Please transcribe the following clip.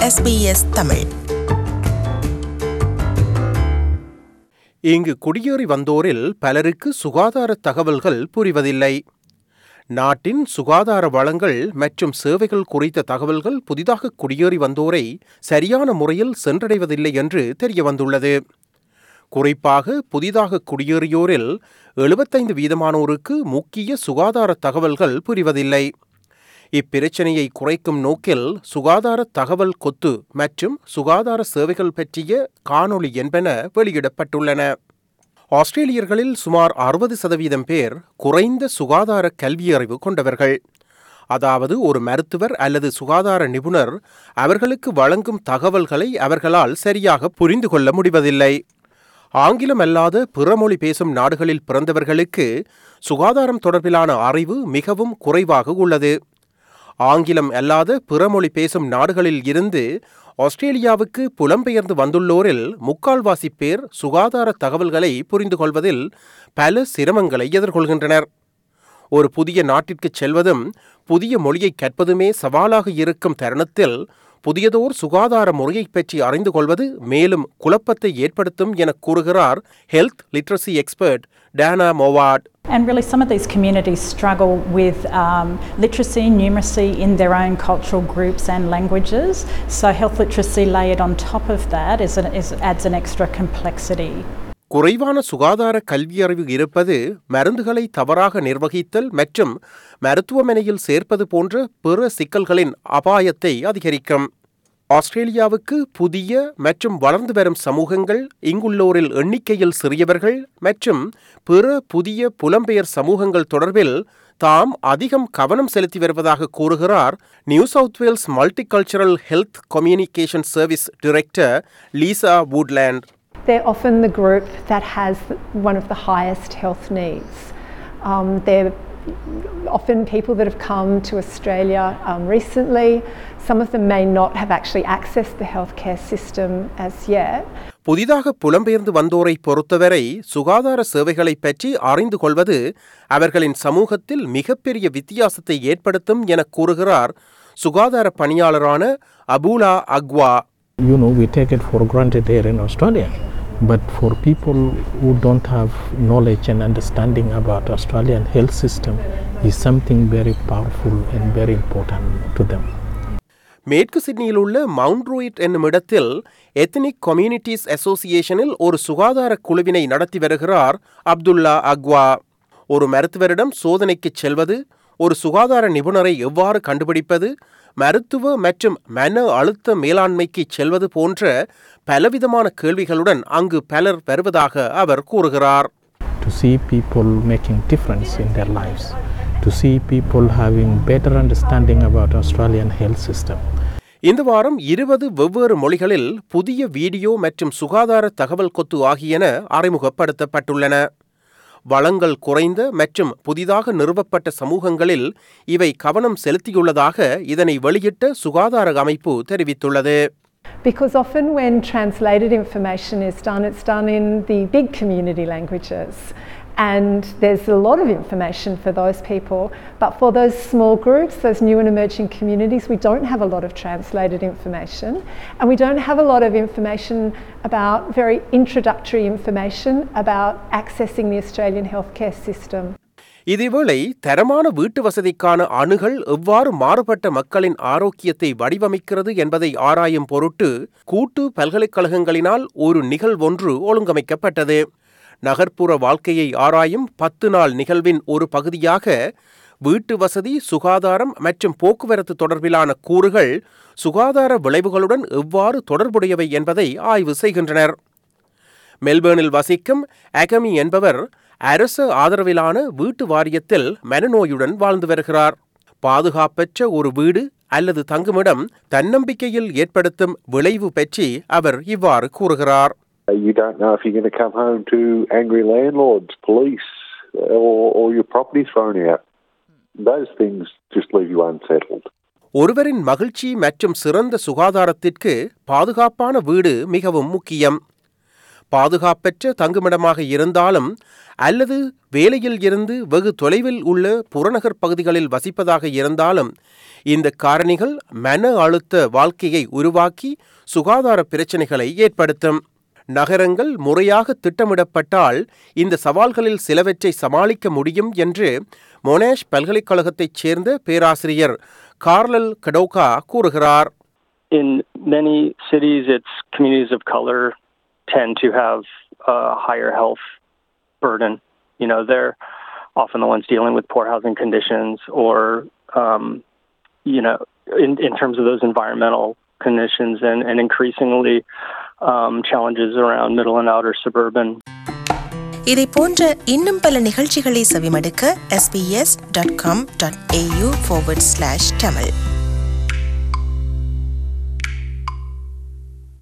SBS Tamil இங்கு குடியேறி வந்தோரில் பலருக்கு சுகாதார தகவல்கள் புரிவதில்லை நாட்டின் சுகாதார வளங்கள் மற்றும் சேவைகள் குறித்த தகவல்கள் புதிதாக குடியேறி வந்தோரை சரியான முறையில் சென்றடைவதில்லை என்று தெரிய வந்துள்ளது குறிப்பாக புதிதாக குடியேறியோரில் எழுபத்தைந்து வீதமானோருக்கு முக்கிய சுகாதார தகவல்கள் புரிவதில்லை இப்பிரச்சனையை குறைக்கும் நோக்கில் சுகாதார தகவல் கொத்து மற்றும் சுகாதார சேவைகள் பற்றிய காணொளி என்பன வெளியிடப்பட்டுள்ளன ஆஸ்திரேலியர்களில் சுமார் அறுபது சதவீதம் பேர் குறைந்த சுகாதார கல்வியறிவு கொண்டவர்கள் அதாவது ஒரு மருத்துவர் அல்லது சுகாதார நிபுணர் அவர்களுக்கு வழங்கும் தகவல்களை அவர்களால் சரியாக புரிந்து கொள்ள முடிவதில்லை ஆங்கிலம் அல்லாத பிறமொழி பேசும் நாடுகளில் பிறந்தவர்களுக்கு சுகாதாரம் தொடர்பிலான அறிவு மிகவும் குறைவாக உள்ளது ஆங்கிலம் அல்லாத பிறமொழி பேசும் நாடுகளில் இருந்து ஆஸ்திரேலியாவுக்கு புலம்பெயர்ந்து வந்துள்ளோரில் முக்கால்வாசி பேர் சுகாதார தகவல்களை புரிந்து கொள்வதில் பல சிரமங்களை எதிர்கொள்கின்றனர் ஒரு புதிய நாட்டிற்கு செல்வதும் புதிய மொழியை கற்பதுமே சவாலாக இருக்கும் தருணத்தில் புதியதோர் சுகாதார முறையை பற்றி அறிந்து கொள்வது மேலும் குழப்பத்தை ஏற்படுத்தும் என கூறுகிறார் health literacy expert Dana Mowat And really, some of these communities struggle with um, literacy, numeracy in their own cultural groups and languages. So, health literacy layered on top of that is an, is, adds an extra complexity. குறைவான சுகாதார கல்வியறிவு இருப்பது மருந்துகளை தவறாக நிர்வகித்தல் மற்றும் மருத்துவமனையில் சேர்ப்பது போன்ற பிற சிக்கல்களின் அபாயத்தை அதிகரிக்கும் ஆஸ்திரேலியாவுக்கு புதிய மற்றும் வளர்ந்து வரும் சமூகங்கள் இங்குள்ளோரில் எண்ணிக்கையில் சிறியவர்கள் மற்றும் பிற புதிய புலம்பெயர் சமூகங்கள் தொடர்பில் தாம் அதிகம் கவனம் செலுத்தி வருவதாக கூறுகிறார் New South Wales multicultural health communication service director Lisa Woodland They're often the group that has one of the highest health needs. Um, they're often people that have come to Australia um, recently. Some of them may not have actually accessed the healthcare system as yet. புதிதாக புலம்பெயர்ந்து வந்தோரை பொறுத்தவரை சுகாதார சேவைகளை பற்றி அறிந்து கொள்வது அவர்களின் சமூகத்தில் மிகப்பெரிய வித்தியாசத்தை ஏற்படுத்தும் என கூறுகிறார் சுகாதார பணியாளரான Abula Akwa you know, we take it for granted here in Australia. But for people who don't have knowledge and understanding about Australian health system is something very powerful and very important to them. மேற்கு சிட்னியில் உள்ள mount ரூயிட் என்னும் இடத்தில் ethnic communities அசோசியேஷனில் ஒரு சுகாதார குழுவினை நடத்தி வருகிறார் Abdullah Aqua ஒரு மருத்துவரிடம் சோதனைக்கு செல்வது ஒரு சுகாதார நிபுணரை எவ்வாறு கண்டுபிடிப்பது மருத்துவ மற்றும் மன அழுத்த மேலாண்மைக்கு செல்வது போன்ற பலவிதமான கேள்விகளுடன் அங்கு பலர் வருவதாக அவர் கூறுகிறார் To see people making difference in their lives, to see people having better understanding about Australian health system. இந்த வாரம் இருபது வெவ்வேறு மொழிகளில் புதிய வீடியோ மற்றும் சுகாதார தகவல் கொத்து ஆகியன அறிமுகப்படுத்தப்பட்டுள்ளன வளங்கள் குறைந்த மற்றும் புதிதாக நிறுவப்பட்ட சமூகங்களில் இவை கவனம் செலுத்தியுள்ளதாக இதனை வெளியிட்ட சுகாதார அமைப்பு தெரிவித்துள்ளது Because often when translated information is done, it's done in the big community languages. And there's a lot of information for those people. But for those small groups, those new and emerging communities, we don't have a lot of translated information. And we don't have a lot of information about very introductory information about accessing the Australian healthcare system. இதேவேளை தரமான வீட்டு வசதிக்கான அணுகல் எவ்வாறு மாறுபட்ட மக்களின் ஆரோக்கியத்தை வடிவமைக்கிறது என்பதை ஆராயும் பொருட்டு கூட்டு பல்கலைக்கழகங்களினால் ஒரு நிகழ்வொன்று ஒழுங்கமைக்கப்பட்டது நகர்ப்புற வாழ்க்கையை ஆராயும் பத்து நாள் நிகழ்வின் ஒரு பகுதியாக வீட்டு வசதி சுகாதாரம் மற்றும் போக்குவரத்து தொடர்பிலான கூறுகள் சுகாதார விளைவுகளுடன் எவ்வாறு தொடர்புடையவை என்பதை ஆய்வு செய்கின்றனர் மெல்பேர்னில் வசிக்கும் அகமி என்பவர் அரசு ஆதரவிலான வீட்டு வாரியத்தில் மனநோயுடன் வாழ்ந்து வருகிறார் பாதுகாப்பற்ற ஒரு வீடு அல்லது தங்குமிடம் தன்னம்பிக்கையில் ஏற்படுத்தும் விளைவு பற்றி அவர் இவ்வாறு கூறுகிறார் You don't know if you're going to come home to angry landlords, police, or, or your property thrown out. Those things just leave you unsettled. ஒருவரின் மகிழ்ச்சி மற்றும் சிறந்த சுகாதாரத்திற்கு பாதுகாப்பான வீடு மிகவும் முக்கியம் பாதுகாப்பற்ற தங்குமிடமாக இருந்தாலும் அல்லது வேலையில் இருந்து வெகு தொலைவில் உள்ள புறநகர் பகுதிகளில் வசிப்பதாக இருந்தாலும் இந்த காரணிகள் மன அழுத்த வாழ்க்கையை உருவாக்கி சுகாதார பிரச்சனைகளை ஏற்படுத்தும் நகரங்கள் முறையாக திட்டமிடப்பட்டால் இந்த சவால்களில் சிலவற்றை சமாளிக்க முடியும் என்று மொனேஷ் பல்கலைக்கழகத்தைச் சேர்ந்த பேராசிரியர் கார்லல் கடோகா கூறுகிறார் in many cities, it's communities of color tend to have a higher health burden. You know, they're often the ones dealing with poor housing conditions or, um, you know, in, in terms of those environmental conditions and, and increasingly um, challenges around middle and outer suburban. இதை போன்ற இன்னும் பல நிகழ்ச்சிகளை செவிமடுக்க sbs.com.au forward slash tamil